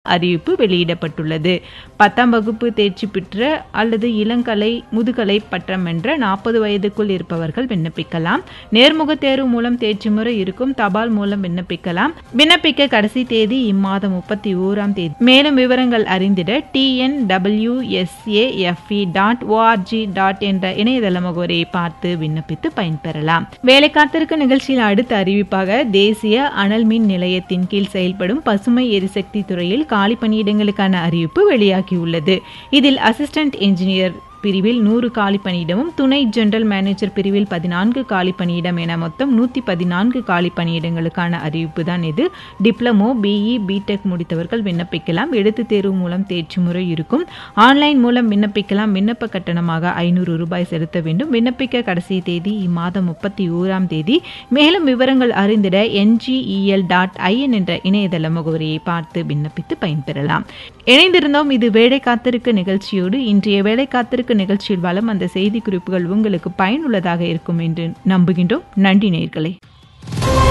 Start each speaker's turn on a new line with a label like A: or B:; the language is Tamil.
A: அறிவிப்பு வெளியிடப்பட்டுள்ளது பத்தாம் வகுப்பு தேர்ச்சி பெற்ற அல்லது இளங்கலை முதுகலை பட்டம் வென்ற நாற்பது வயதுக்குள் இருப்பவர்கள் விண்ணப்பிக்கலாம் நேர்முக தேர்வு மூலம் தேர்ச்சி முறை இருக்கும் தபால் மூலம் விண்ணப்பிக்கலாம் விண்ணப்பிக்க கடைசி தேதி இம்மாதம் முப்பத்தி ஓராம் தேதி மேலும் விவரங்கள் அறிந்திட TN WSAFE dot ORG dot என்ற இணையதள முகவரியை பார்த்து விண்ணப்பித்து பயன்பெறலாம் வேலை காத்திருக்கும் நிகழ்ச்சியில் அடுத்த அறிவிப்பாக தேசிய அனல் மின் நிலையத்தின் கீழ் செயல்படும் பசுமை எரிசக்தி துறையில் காலி பணியிடங்களுக்கான அறிவிப்பு வெளியாகியுள்ளது இதில் அசிஸ்டன்ட் என்ஜினியர் பிரிவில் நூறு காலி பணியிடமும் துணை ஜெனரல் மேனேஜர் பிரிவில் பதினான்கு காலி பணியிடம் என மொத்தம் நூற்றி பதினான்கு காலி பணியிடங்களுக்கான அறிவிப்பு தான் இது டிப்ளமோ பிஇ பிடெக் முடித்தவர்கள் விண்ணப்பிக்கலாம் எழுத்து தேர்வு மூலம் தேர்ச்சி முறை இருக்கும் ஆன்லைன் மூலம் விண்ணப்பிக்கலாம் விண்ணப்ப கட்டணமாக ஐநூறு ரூபாய் செலுத்த வேண்டும் விண்ணப்பிக்க கடைசி தேதி இம்மாதம் முப்பத்தி ஓராம் தேதி மேலும் விவரங்கள் அறிந்திட என்ஜிஇஎல் டாட் ஐஎன் என்ற இணையதள முகவரியை பார்த்து விண்ணப்பித்து பயன்பெறலாம் இணைந்திருந்தோம் இது வேலை காத்திருக்க நிகழ்ச்சியோடு இன்றைய வேலை காத்திருக்க நிகழ்ச்சியில் வளம் அந்த செய்தி குறிப்புகள் உங்களுக்கு பயனுள்ளதாக இருக்கும் என்று நம்புகின்றோம் நன்றி நேர்களே